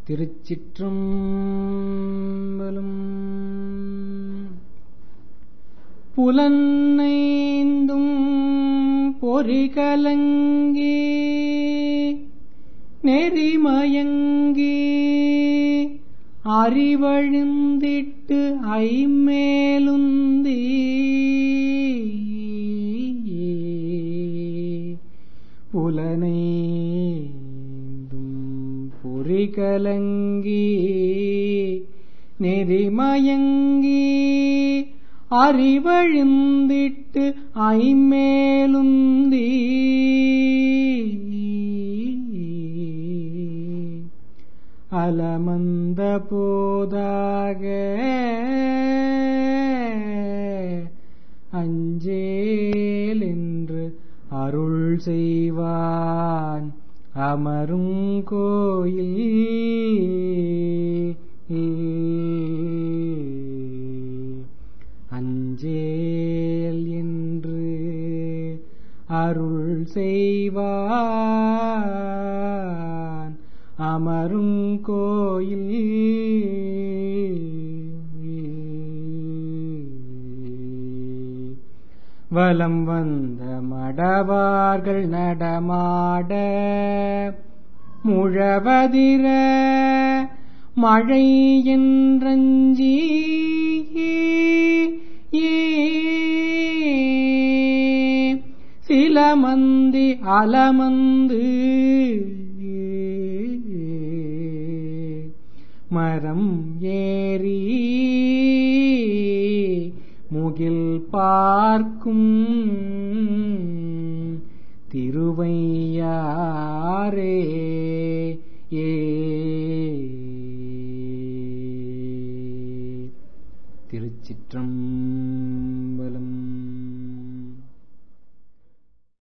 திருச்சிற்றம்பலம் புலன்னைந்தும் பொறிகலங்கி நெறிமயங்கி அறிவழுந்திட்டு ஐமேலுந்தி புலனைந்தும் பொறிகலங்கி நெறிமயங்கி அறிவழுந்திட்டு ஐமேலுந்தி அலமந்த போதாக அஞ்சேல் என்று அருள் செய்வான் அமரும் கோயில் அஞ்சேல் என்று அருள் செய்வான் அமரும் கோயில் வலம் வந்த மடவார்கள் நடமாட முழவதிர மழை என்றஞ்சி சிலமந்தி அலமந்து மரம் ஏறி முகில் பார்க்கும் திருவையாரே ஏ திருச்சிற்றம்பலம்